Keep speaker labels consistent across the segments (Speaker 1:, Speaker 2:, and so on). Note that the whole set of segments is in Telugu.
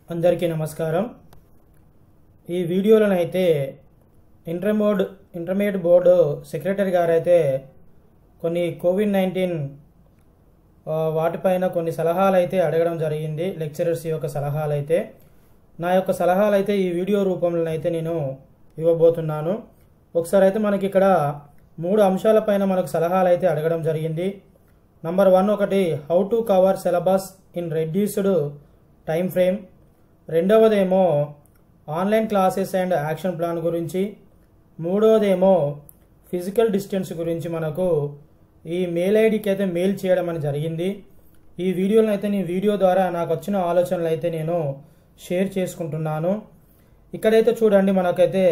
Speaker 1: అందరికీ నమస్కారం ఈ వీడియోలోనైతే ఇంటర్మోడ్ ఇంటర్మీడియట్ బోర్డు సెక్రటరీ గారైతే కొన్ని కోవిడ్ నైన్టీన్ వాటిపైన కొన్ని సలహాలు అయితే అడగడం జరిగింది లెక్చరర్స్ యొక్క సలహాలు అయితే నా యొక్క సలహాలు అయితే ఈ వీడియో రూపంలో అయితే నేను ఇవ్వబోతున్నాను ఒకసారి అయితే మనకి ఇక్కడ మూడు అంశాలపైన మనకు సలహాలు అయితే అడగడం జరిగింది నంబర్ వన్ ఒకటి how to cover syllabus in reduced time frame రెండవదేమో online classes and action plan గురించి మూడవదేమో ఫిజికల్ డిస్టెన్స్ గురించి మనకు ఈ మెయిల్ ఐడికి అయితే మెయిల్ చేయడం అని జరిగింది ఈ వీడియోలను అయితే నేను వీడియో ద్వారా నాకు వచ్చిన ఆలోచనలు అయితే నేను షేర్ చేసుకుంటున్నాను ఇక్కడైతే చూడండి మనకైతే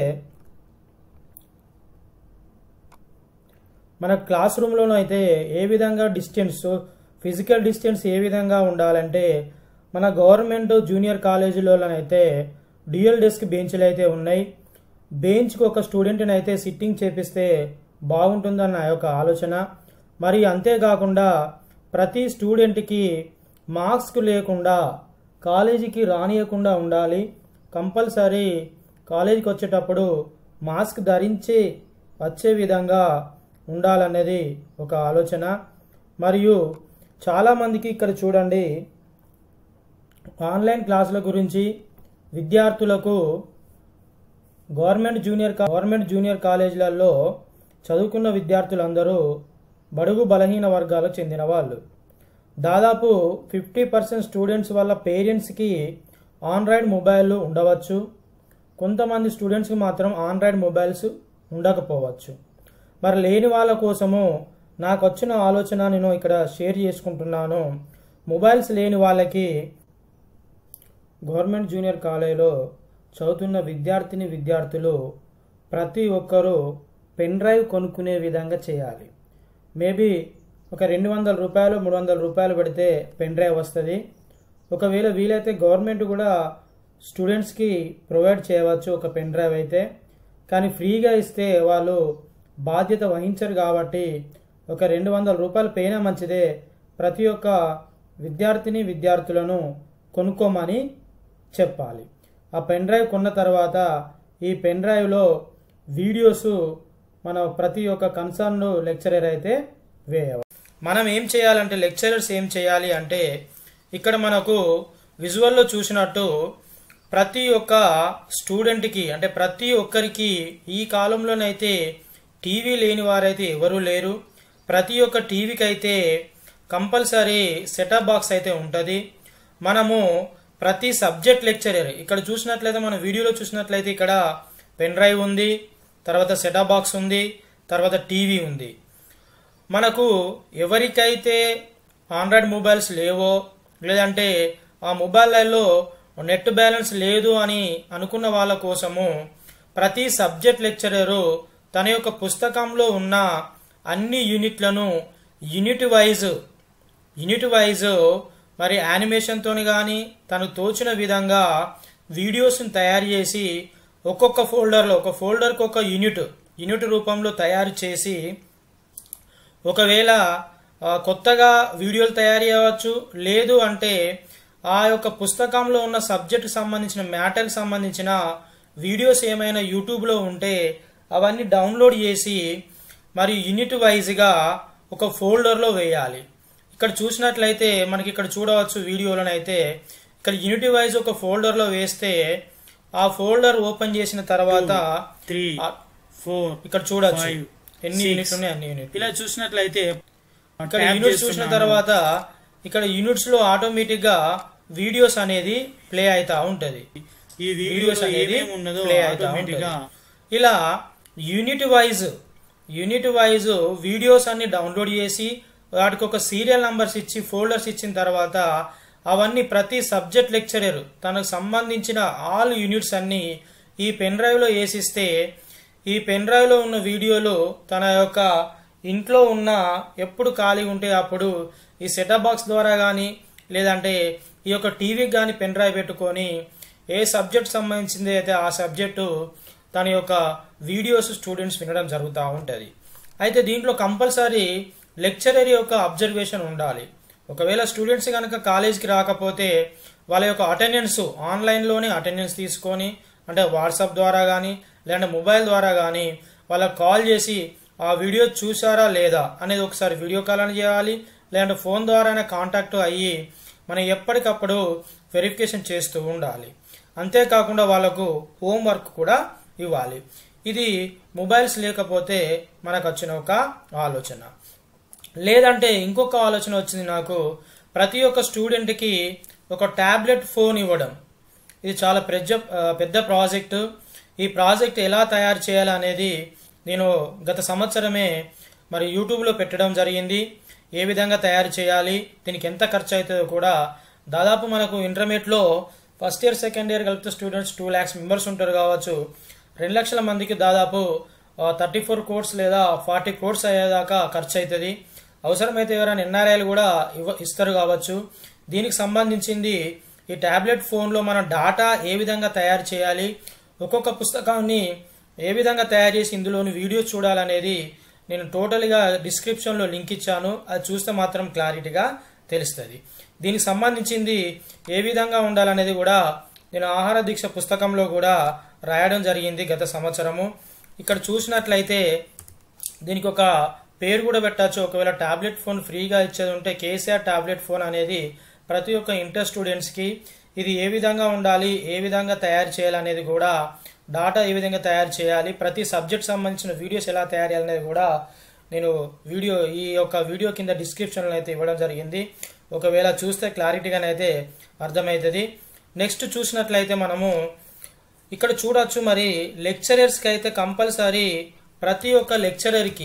Speaker 1: మన క్లాస్ రూమ్లోనూ అయితే ఏ విధంగా డిస్టెన్స్ ఫిజికల్ డిస్టెన్స్ ఏ విధంగా ఉండాలంటే మన గవర్నమెంట్ జూనియర్ కాలేజీలోనైతే డ్యూయల్ డెస్క్ బెంచ్లు అయితే ఉన్నాయి బెంచ్కి ఒక స్టూడెంట్ని అయితే సిట్టింగ్ చేపిస్తే బాగుంటుందన్న నా యొక్క ఆలోచన మరి అంతేకాకుండా ప్రతి స్టూడెంట్కి మార్క్స్కు లేకుండా కాలేజీకి రానియకుండా ఉండాలి కంపల్సరీ కాలేజీకి వచ్చేటప్పుడు మాస్క్ ధరించి వచ్చే విధంగా ఉండాలనేది ఒక ఆలోచన మరియు చాలామందికి ఇక్కడ చూడండి ఆన్లైన్ క్లాసుల గురించి విద్యార్థులకు గవర్నమెంట్ జూనియర్ గవర్నమెంట్ జూనియర్ కాలేజీలలో చదువుకున్న విద్యార్థులందరూ బడుగు బలహీన వర్గాలకు చెందిన వాళ్ళు దాదాపు ఫిఫ్టీ పర్సెంట్ స్టూడెంట్స్ వాళ్ళ పేరెంట్స్కి ఆండ్రాయిడ్ మొబైల్ ఉండవచ్చు కొంతమంది స్టూడెంట్స్కి మాత్రం ఆండ్రాయిడ్ మొబైల్స్ ఉండకపోవచ్చు మరి లేని వాళ్ళ కోసము నాకు వచ్చిన ఆలోచన నేను ఇక్కడ షేర్ చేసుకుంటున్నాను మొబైల్స్ లేని వాళ్ళకి గవర్నమెంట్ జూనియర్ కాలేజీలో చదువుతున్న విద్యార్థిని విద్యార్థులు ప్రతి ఒక్కరూ పెన్ డ్రైవ్ కొనుక్కునే విధంగా చేయాలి మేబీ ఒక రెండు వందల రూపాయలు మూడు వందల రూపాయలు పెడితే పెన్ డ్రైవ్ వస్తుంది ఒకవేళ వీలైతే గవర్నమెంట్ కూడా స్టూడెంట్స్కి ప్రొవైడ్ చేయవచ్చు ఒక పెన్ డ్రైవ్ అయితే కానీ ఫ్రీగా ఇస్తే వాళ్ళు బాధ్యత వహించరు కాబట్టి ఒక రెండు వందల రూపాయలు పోయినా మంచిదే ప్రతి ఒక్క విద్యార్థిని విద్యార్థులను కొనుక్కోమని చెప్పాలి ఆ పెన్ డ్రైవ్ కొన్న తర్వాత ఈ పెన్ డ్రైవ్లో వీడియోస్ మన ప్రతి ఒక్క కన్సర్న్ లెక్చరర్ అయితే వేయవాలి మనం ఏం చేయాలంటే లెక్చరర్స్ ఏం చేయాలి అంటే ఇక్కడ మనకు విజువల్లో చూసినట్టు ప్రతి ఒక్క స్టూడెంట్కి అంటే ప్రతి ఒక్కరికి ఈ కాలంలోనైతే టీవీ లేని వారైతే ఎవరూ లేరు ప్రతి ఒక్క టీవీకి అయితే కంపల్సరీ సెటప్ బాక్స్ అయితే ఉంటుంది మనము ప్రతి సబ్జెక్ట్ లెక్చరర్ ఇక్కడ చూసినట్లయితే మన వీడియోలో చూసినట్లయితే ఇక్కడ పెన్ డ్రైవ్ ఉంది తర్వాత సెటప్ బాక్స్ ఉంది తర్వాత టీవీ ఉంది మనకు ఎవరికైతే ఆండ్రాయిడ్ మొబైల్స్ లేవో లేదంటే ఆ మొబైల్లో నెట్ బ్యాలెన్స్ లేదు అని అనుకున్న వాళ్ళ కోసము ప్రతి సబ్జెక్ట్ లెక్చరరు తన యొక్క పుస్తకంలో ఉన్న అన్ని యూనిట్లను యూనిట్ వైజ్ యూనిట్ వైజ్ మరి యానిమేషన్తో కానీ తను తోచిన విధంగా వీడియోస్ని తయారు చేసి ఒక్కొక్క ఫోల్డర్లో ఒక ఫోల్డర్కి ఒక యూనిట్ యూనిట్ రూపంలో తయారు చేసి ఒకవేళ కొత్తగా వీడియోలు తయారు చేయవచ్చు లేదు అంటే ఆ యొక్క పుస్తకంలో ఉన్న సబ్జెక్ట్ సంబంధించిన మ్యాటర్కి సంబంధించిన వీడియోస్ ఏమైనా యూట్యూబ్లో ఉంటే అవన్నీ డౌన్లోడ్ చేసి మరి యూనిట్ వైజ్గా ఒక ఫోల్డర్లో వేయాలి ఇక్కడ చూసినట్లయితే మనకి ఇక్కడ చూడవచ్చు వీడియోలోనైతే ఇక్కడ యూనిట్ వైజ్ ఒక ఫోల్డర్లో వేస్తే ఆ ఫోల్డర్ ఓపెన్ చేసిన తర్వాత
Speaker 2: త్రీ ఫోర్
Speaker 1: ఇక్కడ చూడొచ్చు
Speaker 2: Five,
Speaker 1: ఎన్ని
Speaker 2: six.
Speaker 1: యూనిట్స్ ఉన్నాయి అన్ని యూనిట్
Speaker 2: ఇలా చూసినట్లయితే
Speaker 1: ఇక్కడ
Speaker 2: ట్యాప్
Speaker 1: యూనిట్స్ చూసిన
Speaker 2: చేస్తున్నాను.
Speaker 1: తర్వాత ఇక్కడ యూనిట్స్ లో ఆటోమేటిక్ గా వీడియోస్ అనేది ప్లే అవుతా ఉంటది
Speaker 2: ఈ
Speaker 1: వీడియోస్
Speaker 2: వీడియోస్
Speaker 1: అనేది
Speaker 2: ఏమేమి ఉన్నదో
Speaker 1: ప్లే అవుతా
Speaker 2: ఆటోమేటిక్ గా
Speaker 1: ఉంటది. ఇలా unit wise unit wise videos అన్ని డౌన్లోడ్ చేసి వాటికి ఒక సీరియల్ నంబర్స్ ఇచ్చి ఫోల్డర్స్ ఇచ్చిన తర్వాత అవన్నీ ప్రతి సబ్జెక్ట్ లెక్చరర్ తనకు సంబంధించిన ఆల్ యూనిట్స్ అన్ని ఈ పెన్ డ్రైవ్ లో వేసిస్తే ఈ పెన్ డ్రైవ్ లో ఉన్న వీడియోలు తన యొక్క ఇంట్లో ఉన్న ఎప్పుడు ఖాళీ ఉంటే అప్పుడు ఈ సెటప్ బాక్స్ ద్వారా కానీ లేదంటే ఈ యొక్క టీవీకి కానీ పెన్ డ్రైవ్ పెట్టుకొని ఏ సబ్జెక్ట్ సంబంధించింది అయితే ఆ సబ్జెక్టు తన యొక్క వీడియోస్ స్టూడెంట్స్ వినడం జరుగుతూ ఉంటుంది అయితే దీంట్లో కంపల్సరీ లెక్చరర్ యొక్క అబ్జర్వేషన్ ఉండాలి ఒకవేళ స్టూడెంట్స్ కనుక కాలేజ్కి రాకపోతే వాళ్ళ యొక్క అటెండెన్స్ ఆన్లైన్లోనే అటెండెన్స్ తీసుకొని అంటే వాట్సాప్ ద్వారా కానీ లేదంటే మొబైల్ ద్వారా కానీ వాళ్ళకి కాల్ చేసి ఆ వీడియో చూసారా లేదా అనేది ఒకసారి వీడియో కాల్ అని చేయాలి లేదంటే ఫోన్ ద్వారానే కాంటాక్ట్ అయ్యి మనం ఎప్పటికప్పుడు వెరిఫికేషన్ చేస్తూ ఉండాలి అంతేకాకుండా వాళ్ళకు హోంవర్క్ కూడా ఇవ్వాలి ఇది మొబైల్స్ లేకపోతే మనకు వచ్చిన ఒక ఆలోచన లేదంటే ఇంకొక ఆలోచన వచ్చింది నాకు ప్రతి ఒక్క స్టూడెంట్కి ఒక ట్యాబ్లెట్ ఫోన్ ఇవ్వడం ఇది చాలా పెద్ద పెద్ద ప్రాజెక్టు ఈ ప్రాజెక్ట్ ఎలా తయారు చేయాలనేది నేను గత సంవత్సరమే మరి యూట్యూబ్లో పెట్టడం జరిగింది ఏ విధంగా తయారు చేయాలి దీనికి ఎంత ఖర్చు అవుతుందో కూడా దాదాపు మనకు ఇంటర్మీడియట్లో ఫస్ట్ ఇయర్ సెకండ్ ఇయర్ కలిపితే స్టూడెంట్స్ టూ ల్యాక్స్ మెంబర్స్ ఉంటారు కావచ్చు రెండు లక్షల మందికి దాదాపు థర్టీ ఫోర్ కోర్స్ లేదా ఫార్టీ కోర్స్ అయ్యేదాకా ఖర్చు అవుతుంది అవసరమైతే ఎవరైనా ఎన్ఆర్ఐలు కూడా ఇవ్వ ఇస్తారు కావచ్చు దీనికి సంబంధించింది ఈ ట్యాబ్లెట్ ఫోన్లో మనం డాటా ఏ విధంగా తయారు చేయాలి ఒక్కొక్క పుస్తకాన్ని ఏ విధంగా తయారు చేసి ఇందులోని వీడియోస్ చూడాలనేది నేను టోటల్గా డిస్క్రిప్షన్లో లింక్ ఇచ్చాను అది చూస్తే మాత్రం క్లారిటీగా తెలుస్తుంది దీనికి సంబంధించింది ఏ విధంగా ఉండాలనేది కూడా నేను ఆహార దీక్ష పుస్తకంలో కూడా రాయడం జరిగింది గత సంవత్సరము ఇక్కడ చూసినట్లయితే దీనికి ఒక పేరు కూడా పెట్టచ్చు ఒకవేళ టాబ్లెట్ ఫోన్ ఫ్రీగా ఇచ్చేది ఉంటే కేసీఆర్ టాబ్లెట్ ఫోన్ అనేది ప్రతి ఒక్క ఇంటర్ స్టూడెంట్స్కి ఇది ఏ విధంగా ఉండాలి ఏ విధంగా తయారు చేయాలనేది కూడా డాటా ఏ విధంగా తయారు చేయాలి ప్రతి సబ్జెక్ట్ సంబంధించిన వీడియోస్ ఎలా తయారు చేయాలనేది కూడా నేను వీడియో ఈ యొక్క వీడియో కింద డిస్క్రిప్షన్లో అయితే ఇవ్వడం జరిగింది ఒకవేళ చూస్తే క్లారిటీగానైతే అర్థమవుతుంది నెక్స్ట్ చూసినట్లయితే మనము ఇక్కడ చూడొచ్చు మరి లెక్చరర్స్కి అయితే కంపల్సరీ ప్రతి ఒక్క లెక్చరర్కి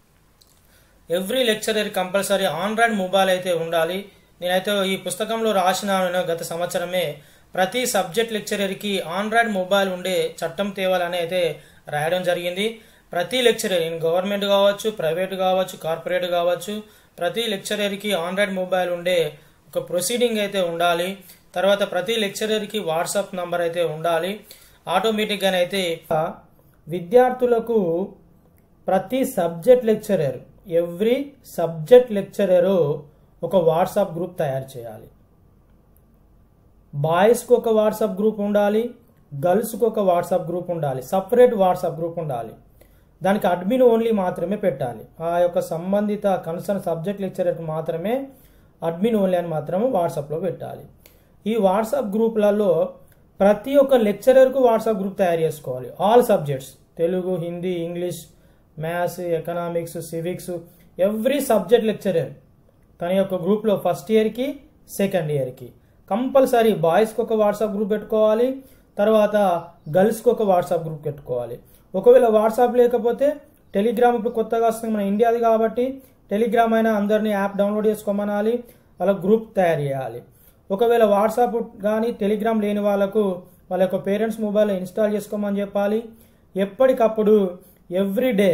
Speaker 1: every lecturer compulsory android mobile అయితే ఉండాలి నేనైతే ఈ పుస్తకంలో రాసిన గత సంవత్సరమే ప్రతి సబ్జెక్ట్ లెక్చరర్కి ఆండ్రాయిడ్ మొబైల్ ఉండే చట్టం తేవాలని అయితే రాయడం జరిగింది ప్రతి లెక్చరర్ ఇన్ గవర్నమెంట్ కావచ్చు ప్రైవేట్ కావచ్చు కార్పొరేట్ కావచ్చు ప్రతి లెక్చరర్కి ఆండ్రాయిడ్ మొబైల్ ఉండే ఒక ప్రొసీడింగ్ అయితే ఉండాలి తర్వాత ప్రతి లెక్చరర్కి వాట్సాప్ నంబర్ అయితే ఉండాలి ఆటోమేటిక్గానైతే విద్యార్థులకు ప్రతి subject lecturer every subject lecturer ఒక వాట్సాప్ గ్రూప్ తయారు చేయాలి బాయ్స్కి ఒక వాట్సాప్ గ్రూప్ ఉండాలి గర్ల్స్కి ఒక వాట్సాప్ గ్రూప్ ఉండాలి సపరేట్ వాట్సాప్ గ్రూప్ ఉండాలి దానికి అడ్మిన్ ఓన్లీ మాత్రమే పెట్టాలి ఆ యొక్క సంబంధిత కన్సర్న్ సబ్జెక్ట్ లెక్చరర్కి మాత్రమే అడ్మిన్ ఓన్లీ అని మాత్రం వాట్సాప్లో పెట్టాలి ఈ వాట్సాప్ గ్రూప్లలో ప్రతి ఒక్క లెక్చరర్కు వాట్సాప్ గ్రూప్ తయారు చేసుకోవాలి all subjects Telugu Hindi English maths economics civics every subject lecturer తన యొక్క గ్రూప్లో ఫస్ట్ ఇయర్కి సెకండ్ ఇయర్కి కంపల్సరీ బాయ్స్కి ఒక వాట్సాప్ గ్రూప్ పెట్టుకోవాలి తర్వాత గర్ల్స్కి ఒక వాట్సాప్ గ్రూప్ పెట్టుకోవాలి ఒకవేళ వాట్సాప్ లేకపోతే టెలిగ్రామ్ ఇప్పుడు కొత్తగా వస్తుంది మన ఇండియాది కాబట్టి టెలిగ్రామ్ అయినా అందరినీ యాప్ డౌన్లోడ్ చేసుకోమనాలి వాళ్ళ గ్రూప్ తయారు చేయాలి ఒకవేళ వాట్సాప్ కానీ టెలిగ్రామ్ లేని వాళ్ళకు వాళ్ళ యొక్క పేరెంట్స్ మొబైల్ ఇన్స్టాల్ చేసుకోమని చెప్పాలి ఎప్పటికప్పుడు every day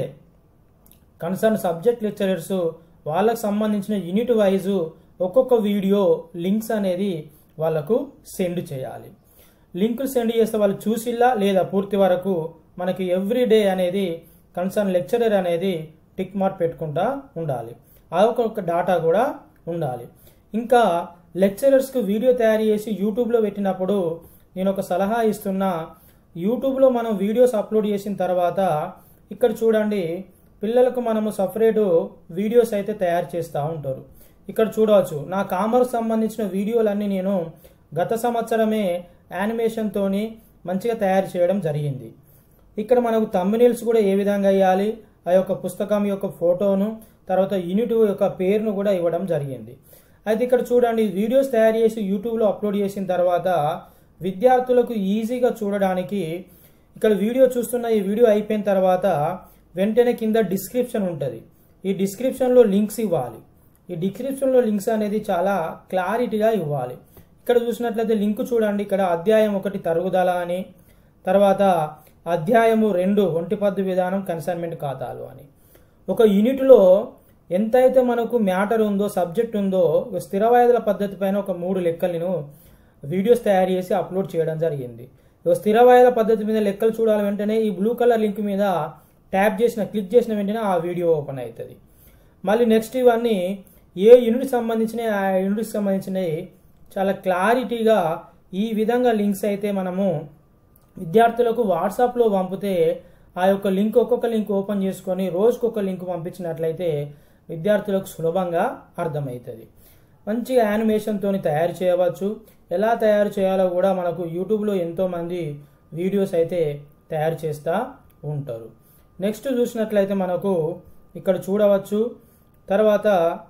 Speaker 1: concern subject lecturers వాళ్ళకు సంబంధించిన యూనిట్ వైజు ఒక్కొక్క వీడియో లింక్స్ అనేది వాళ్ళకు సెండ్ చేయాలి లింకులు సెండ్ చేస్తే వాళ్ళు చూసిల్లా లేదా పూర్తి వరకు మనకి ఎవ్రీ డే అనేది కన్సర్న్ లెక్చరర్ అనేది టిక్ మార్క్ పెట్టుకుంటా ఉండాలి ఆ ఒక డాటా కూడా ఉండాలి ఇంకా లెక్చరర్స్కి వీడియో తయారు చేసి యూట్యూబ్లో పెట్టినప్పుడు నేను ఒక సలహా ఇస్తున్నా యూట్యూబ్లో మనం వీడియోస్ అప్లోడ్ చేసిన తర్వాత ఇక్కడ చూడండి పిల్లలకు మనము సపరేటు వీడియోస్ అయితే తయారు చేస్తూ ఉంటారు ఇక్కడ చూడవచ్చు నా కామర్స్ సంబంధించిన వీడియోలన్నీ నేను గత సంవత్సరమే యానిమేషన్తోని మంచిగా తయారు చేయడం జరిగింది ఇక్కడ మనకు తమ్మినీల్స్ కూడా ఏ విధంగా వేయాలి ఆ యొక్క పుస్తకం యొక్క ఫోటోను తర్వాత యూనిట్ యొక్క పేరును కూడా ఇవ్వడం జరిగింది అయితే ఇక్కడ చూడండి వీడియోస్ తయారు చేసి యూట్యూబ్లో అప్లోడ్ చేసిన తర్వాత విద్యార్థులకు ఈజీగా చూడడానికి ఇక్కడ వీడియో చూస్తున్న ఈ వీడియో అయిపోయిన తర్వాత వెంటనే కింద డిస్క్రిప్షన్ ఉంటుంది ఈ డిస్క్రిప్షన్లో లింక్స్ ఇవ్వాలి ఈ డిస్క్రిప్షన్లో లింక్స్ అనేది చాలా క్లారిటీగా ఇవ్వాలి ఇక్కడ చూసినట్లయితే లింక్ చూడండి ఇక్కడ అధ్యాయం ఒకటి తరుగుదల అని తర్వాత అధ్యాయము రెండు ఒంటిపద్దు విధానం కన్సైన్మెంట్ ఖాతాలు అని ఒక యూనిట్లో ఎంతైతే మనకు మ్యాటర్ ఉందో సబ్జెక్ట్ ఉందో స్థిర వాయిదాల పద్ధతి పైన ఒక మూడు లెక్కలను వీడియోస్ తయారు చేసి అప్లోడ్ చేయడం జరిగింది స్థిర వాయిదాల పద్ధతి మీద లెక్కలు చూడాలి వెంటనే ఈ బ్లూ కలర్ లింక్ మీద ట్యాప్ చేసిన క్లిక్ చేసిన వెంటనే ఆ వీడియో ఓపెన్ అవుతుంది మళ్ళీ నెక్స్ట్ ఇవన్నీ ఏ యూనిట్ సంబంధించిన ఆ యూనిట్కి సంబంధించినవి చాలా క్లారిటీగా ఈ విధంగా లింక్స్ అయితే మనము విద్యార్థులకు వాట్సాప్లో పంపితే ఆ యొక్క లింక్ ఒక్కొక్క లింక్ ఓపెన్ చేసుకొని రోజుకొక లింక్ పంపించినట్లయితే విద్యార్థులకు సులభంగా అర్థమవుతుంది మంచిగా యానిమేషన్తో తయారు చేయవచ్చు ఎలా తయారు చేయాలో కూడా మనకు యూట్యూబ్లో ఎంతోమంది వీడియోస్ అయితే తయారు చేస్తూ ఉంటారు నెక్స్ట్ చూసినట్లయితే మనకు ఇక్కడ చూడవచ్చు తర్వాత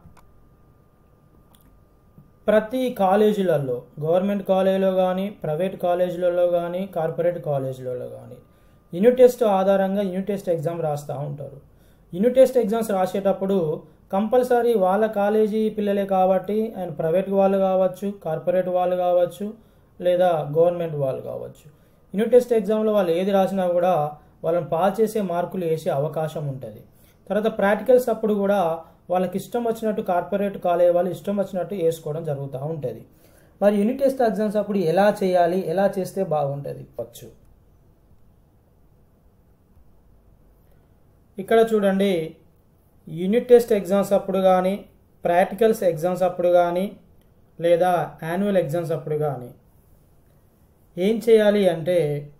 Speaker 1: ప్రతి కాలేజీలలో గవర్నమెంట్ కాలేజీలో కానీ ప్రైవేట్ కాలేజీలలో కానీ కార్పొరేట్ కాలేజీలలో కానీ యూనిట్ టెస్ట్ ఆధారంగా యూనిట్ టెస్ట్ ఎగ్జామ్ రాస్తూ ఉంటారు యూనిట్ టెస్ట్ ఎగ్జామ్స్ రాసేటప్పుడు కంపల్సరీ వాళ్ళ కాలేజీ పిల్లలే కాబట్టి అండ్ ప్రైవేట్ వాళ్ళు కావచ్చు కార్పొరేట్ వాళ్ళు కావచ్చు లేదా గవర్నమెంట్ వాళ్ళు కావచ్చు యూనిట్ టెస్ట్ ఎగ్జామ్లో వాళ్ళు ఏది రాసినా కూడా వాళ్ళని పాస్ చేసే మార్కులు వేసే అవకాశం ఉంటుంది తర్వాత ప్రాక్టికల్స్ అప్పుడు కూడా వాళ్ళకి ఇష్టం వచ్చినట్టు కార్పొరేట్ కాలేజ్ వాళ్ళు ఇష్టం వచ్చినట్టు వేసుకోవడం జరుగుతూ ఉంటుంది మరి యూనిట్ టెస్ట్ ఎగ్జామ్స్ అప్పుడు ఎలా చేయాలి ఎలా చేస్తే బాగుంటుంది వచ్చు ఇక్కడ చూడండి యూనిట్ టెస్ట్ ఎగ్జామ్స్ అప్పుడు కానీ ప్రాక్టికల్స్ ఎగ్జామ్స్ అప్పుడు కానీ లేదా యాన్యువల్ ఎగ్జామ్స్ అప్పుడు కానీ ఏం చేయాలి అంటే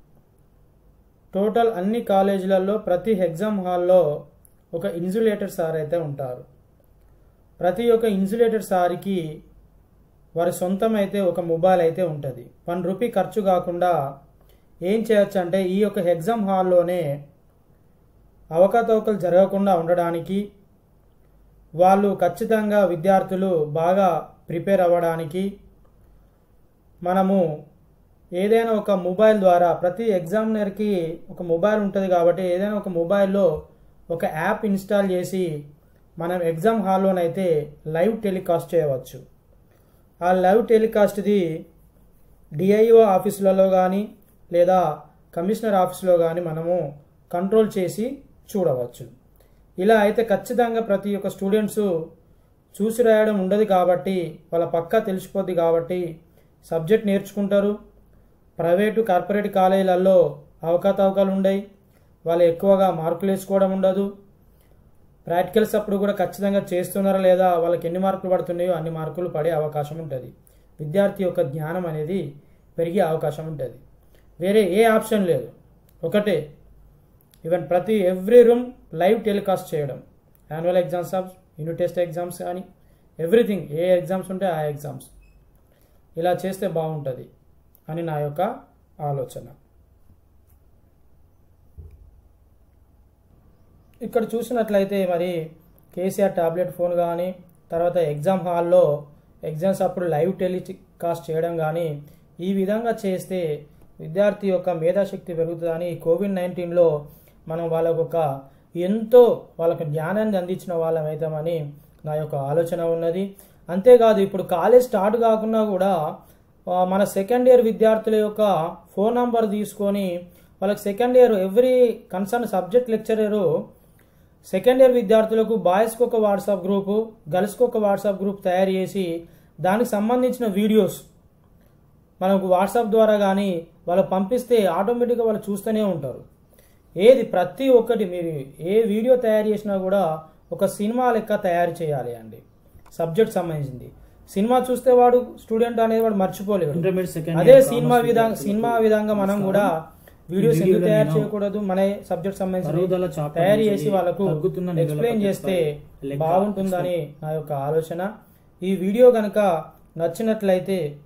Speaker 1: టోటల్ అన్ని కాలేజీలలో ప్రతి ఎగ్జామ్ హాల్లో ఒక ఇన్సులేటర్ సార్ అయితే ఉంటారు ప్రతి ఒక్క ఇన్సులేటర్ సార్కి వారి సొంతం అయితే ఒక మొబైల్ అయితే ఉంటుంది వన్ రూపీ ఖర్చు కాకుండా ఏం చేయొచ్చు అంటే ఈ యొక్క ఎగ్జామ్ హాల్లోనే అవకతవకలు జరగకుండా ఉండడానికి వాళ్ళు ఖచ్చితంగా విద్యార్థులు బాగా ప్రిపేర్ అవ్వడానికి మనము ఏదైనా ఒక మొబైల్ ద్వారా ప్రతి ఎగ్జామినర్కి ఒక మొబైల్ ఉంటుంది కాబట్టి ఏదైనా ఒక మొబైల్లో ఒక యాప్ ఇన్స్టాల్ చేసి మనం ఎగ్జామ్ హాల్లోనైతే లైవ్ టెలికాస్ట్ చేయవచ్చు ఆ లైవ్ టెలికాస్ట్ది డిఐఓ ఆఫీసులలో కానీ లేదా కమిషనర్ ఆఫీసులో కానీ మనము కంట్రోల్ చేసి చూడవచ్చు ఇలా అయితే ఖచ్చితంగా ప్రతి ఒక్క స్టూడెంట్స్ చూసి రాయడం ఉండదు కాబట్టి వాళ్ళ పక్కా తెలిసిపోద్ది కాబట్టి సబ్జెక్ట్ నేర్చుకుంటారు ప్రైవేటు కార్పొరేట్ కాలేజీలలో అవకతవకలు ఉండయి వాళ్ళు ఎక్కువగా మార్కులు వేసుకోవడం ఉండదు ప్రాక్టికల్స్ అప్పుడు కూడా ఖచ్చితంగా చేస్తున్నారా లేదా వాళ్ళకి ఎన్ని మార్కులు పడుతున్నాయో అన్ని మార్కులు పడే అవకాశం ఉంటుంది విద్యార్థి యొక్క జ్ఞానం అనేది పెరిగే అవకాశం ఉంటుంది వేరే ఏ ఆప్షన్ లేదు ఒకటే ఈవెన్ ప్రతి ఎవ్రీ రూమ్ లైవ్ టెలికాస్ట్ చేయడం annual exams unit test exams కానీ ఎవ్రీథింగ్ ఏ ఎగ్జామ్స్ ఉంటే ఆ ఎగ్జామ్స్ ఇలా చేస్తే బాగుంటుంది అని నా యొక్క ఆలోచన ఇక్కడ చూసినట్లయితే మరి కేసీఆర్ టాబ్లెట్ ఫోన్ కానీ తర్వాత ఎగ్జామ్ హాల్లో ఎగ్జామ్స్ అప్పుడు లైవ్ టెలికాస్ట్ చేయడం కానీ ఈ విధంగా చేస్తే విద్యార్థి యొక్క మేధాశక్తి పెరుగుతుందని కోవిడ్ నైన్టీన్లో మనం వాళ్ళకు ఒక ఎంతో వాళ్ళకు జ్ఞానాన్ని అందించిన వాళ్ళం అవుతామని నా యొక్క ఆలోచన ఉన్నది అంతేకాదు ఇప్పుడు కాలేజ్ స్టార్ట్ కాకుండా కూడా ఆ, మన సెకండ్ ఇయర్ విద్యార్థుల యొక్క ఫోన్ నంబర్ తీసుకొని వాళ్ళకి second year every concern subject lecturer second year విద్యార్థులకు బాయ్స్కి ఒక వాట్సాప్ గ్రూపు గర్ల్స్కి ఒక వాట్సాప్ గ్రూప్ తయారు చేసి దానికి సంబంధించిన వీడియోస్ మనకు వాట్సాప్ ద్వారా కానీ వాళ్ళు పంపిస్తే ఆటోమేటిక్గా వాళ్ళు చూస్తూనే ఉంటారు ఏది ప్రతి ఒక్కటి మీరు ఏ వీడియో తయారు చేసినా కూడా ఒక సినిమా లెక్క తయారు చేయాలి అండి సబ్జెక్ట్ సంబంధించింది సినిమా చూస్తే వాడు స్టూడెంట్ అనేది వాడు మర్చిపోలేడు
Speaker 2: ఇంటర్మీడియట్ సెకండ్
Speaker 1: అదే సినిమా విధంగా సినిమా విధంగా మనం కూడా వీడియోస్ ఎందుకు
Speaker 2: వీడియోలో
Speaker 1: తయారు
Speaker 2: నేను
Speaker 1: చేయకూడదు మన సబ్జెక్ట్ సంబంధించి
Speaker 2: తరుగుదల చాప్టర్
Speaker 1: తయారు
Speaker 2: నుంచి
Speaker 1: చేసి వాళ్ళకు
Speaker 2: తగ్గుతున్న నిధుల
Speaker 1: ఎక్స్ప్లెయిన్
Speaker 2: పట్టిక
Speaker 1: చేస్తే
Speaker 2: లెక్క
Speaker 1: బాగుంటుందని నా యొక్క ఆలోచన ఈ వీడియో కనుక నచ్చినట్లయితే